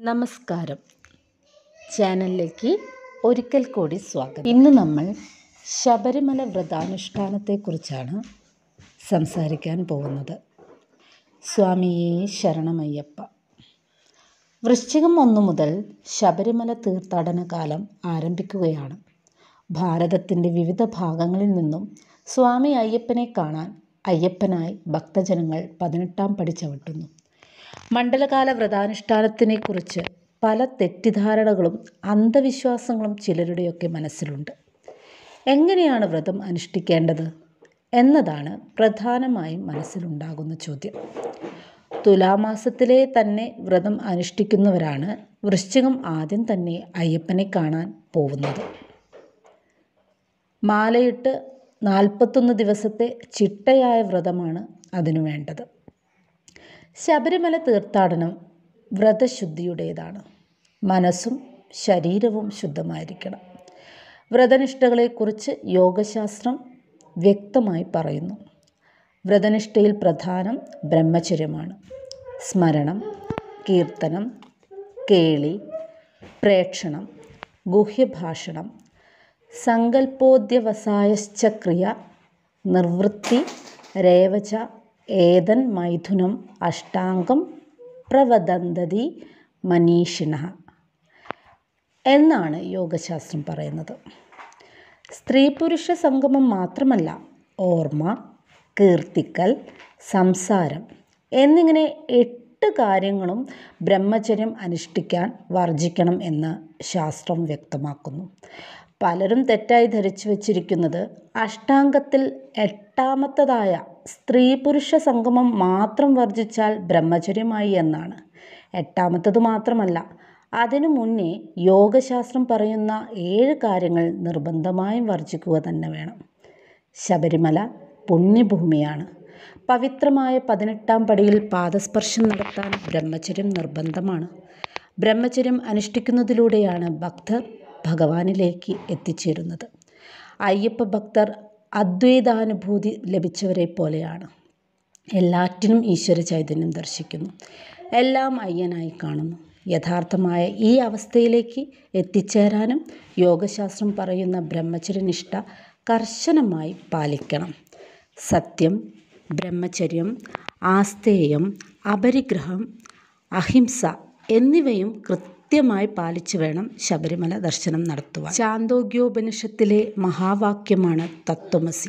നമസ്കാരം ചാനലിലേക്ക് ഒരിക്കൽ കൂടി സ്വാഗതം ഇന്ന് നമ്മൾ ശബരിമല വ്രതാനുഷ്ഠാനത്തെക്കുറിച്ചാണ് സംസാരിക്കാൻ പോകുന്നത് സ്വാമിയേ ശരണമയ്യപ്പ വൃശ്ചികം ഒന്നു മുതൽ ശബരിമല തീർത്ഥാടന കാലം ആരംഭിക്കുകയാണ് ഭാരതത്തിൻ്റെ വിവിധ ഭാഗങ്ങളിൽ നിന്നും സ്വാമി അയ്യപ്പനെ കാണാൻ അയ്യപ്പനായി ഭക്തജനങ്ങൾ പതിനെട്ടാം പടി ചവിട്ടുന്നു മണ്ഡലകാല വ്രതാനുഷ്ഠാനത്തിനെക്കുറിച്ച് പല തെറ്റിദ്ധാരണകളും അന്ധവിശ്വാസങ്ങളും ചിലരുടെയൊക്കെ മനസ്സിലുണ്ട് എങ്ങനെയാണ് വ്രതം അനുഷ്ഠിക്കേണ്ടത് എന്നതാണ് പ്രധാനമായും മനസ്സിലുണ്ടാകുന്ന ചോദ്യം തുലാമാസത്തിലെ തന്നെ വ്രതം അനുഷ്ഠിക്കുന്നവരാണ് വൃശ്ചികം ആദ്യം തന്നെ അയ്യപ്പനെ കാണാൻ പോകുന്നത് മാലയിട്ട് നാൽപ്പത്തൊന്ന് ദിവസത്തെ ചിട്ടയായ വ്രതമാണ് അതിനു വേണ്ടത് ശബരിമല തീർത്ഥാടനം വ്രതശുദ്ധിയുടേതാണ് മനസ്സും ശരീരവും ശുദ്ധമായിരിക്കണം വ്രതനിഷ്ഠകളെക്കുറിച്ച് യോഗശാസ്ത്രം വ്യക്തമായി പറയുന്നു വ്രതനിഷ്ഠയിൽ പ്രധാനം ബ്രഹ്മചര്യമാണ് സ്മരണം കീർത്തനം കേളി പ്രേക്ഷണം ഗുഹ്യഭാഷണം സങ്കല്പോദ്യവസായശ്ച ക്രിയ നിർവൃത്തി രേവച ഏതൻ മൈഥുനം അഷ്ടാംഗം പ്രവദന്തതി മനീഷിണ എന്നാണ് യോഗശാസ്ത്രം പറയുന്നത് സ്ത്രീ പുരുഷ സംഗമം മാത്രമല്ല ഓർമ്മ കീർത്തിക്കൽ സംസാരം എന്നിങ്ങനെ എട്ട് കാര്യങ്ങളും ബ്രഹ്മചര്യം അനുഷ്ഠിക്കാൻ വർജിക്കണം എന്ന് ശാസ്ത്രം വ്യക്തമാക്കുന്നു പലരും തെറ്റായി ധരിച്ചു വച്ചിരിക്കുന്നത് അഷ്ടാംഗത്തിൽ എട്ടാമത്തതായ സ്ത്രീ പുരുഷ സംഗമം മാത്രം വർജിച്ചാൽ ബ്രഹ്മചര്യമായി എന്നാണ് എട്ടാമത്തത് മാത്രമല്ല അതിനു മുന്നേ യോഗശാസ്ത്രം പറയുന്ന ഏഴ് കാര്യങ്ങൾ നിർബന്ധമായും വർജിക്കുക തന്നെ വേണം ശബരിമല പുണ്യഭൂമിയാണ് പവിത്രമായ പതിനെട്ടാം പടിയിൽ പാദസ്പർശം നടത്താൻ ബ്രഹ്മചര്യം നിർബന്ധമാണ് ബ്രഹ്മചര്യം അനുഷ്ഠിക്കുന്നതിലൂടെയാണ് ഭക്തർ ഭഗവാനിലേക്ക് എത്തിച്ചേരുന്നത് അയ്യപ്പ ഭക്തർ അദ്വൈതാനുഭൂതി ലഭിച്ചവരെ പോലെയാണ് എല്ലാറ്റിനും ഈശ്വര ചൈതന്യം ദർശിക്കുന്നു എല്ലാം അയ്യനായി കാണുന്നു യഥാർത്ഥമായ ഈ അവസ്ഥയിലേക്ക് എത്തിച്ചേരാനും യോഗശാസ്ത്രം പറയുന്ന ബ്രഹ്മചര്യനിഷ്ഠ കർശനമായി പാലിക്കണം സത്യം ബ്രഹ്മചര്യം ആസ്തേയം അപരിഗ്രഹം അഹിംസ എന്നിവയും കൃത്യമായി പാലിച്ചു വേണം ശബരിമല ദർശനം നടത്തുവാൻ ചാന്തോഗ്യോപനിഷത്തിലെ മഹാവാക്യമാണ് തത്വമസി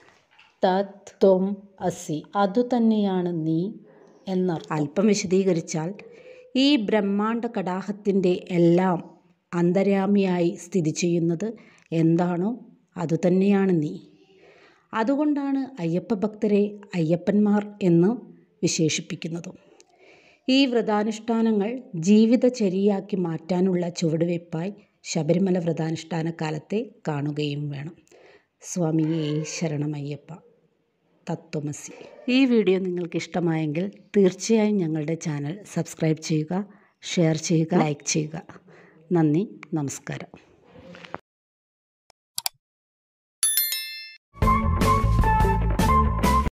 തത്വം അസി അതുതന്നെയാണ് നീ എന്നർത്ഥം അല്പം വിശദീകരിച്ചാൽ ഈ ബ്രഹ്മാണ്ട കടാഹത്തിൻ്റെ എല്ലാം അന്തര്യാമിയായി സ്ഥിതി ചെയ്യുന്നത് എന്താണോ അതുതന്നെയാണ് നീ അതുകൊണ്ടാണ് അയ്യപ്പ ഭക്തരെ അയ്യപ്പന്മാർ എന്ന് വിശേഷിപ്പിക്കുന്നതും ഈ വ്രതാനുഷ്ഠാനങ്ങൾ ജീവിതചര്യയാക്കി മാറ്റാനുള്ള ചുവടുവയ്പായി ശബരിമല വ്രതാനുഷ്ഠാന കാലത്തെ കാണുകയും വേണം സ്വാമിയേ ശരണമയ്യപ്പ തത്വമസി ഈ വീഡിയോ നിങ്ങൾക്ക് ഇഷ്ടമായെങ്കിൽ തീർച്ചയായും ഞങ്ങളുടെ ചാനൽ സബ്സ്ക്രൈബ് ചെയ്യുക ഷെയർ ചെയ്യുക ലൈക്ക് ചെയ്യുക നന്ദി നമസ്കാരം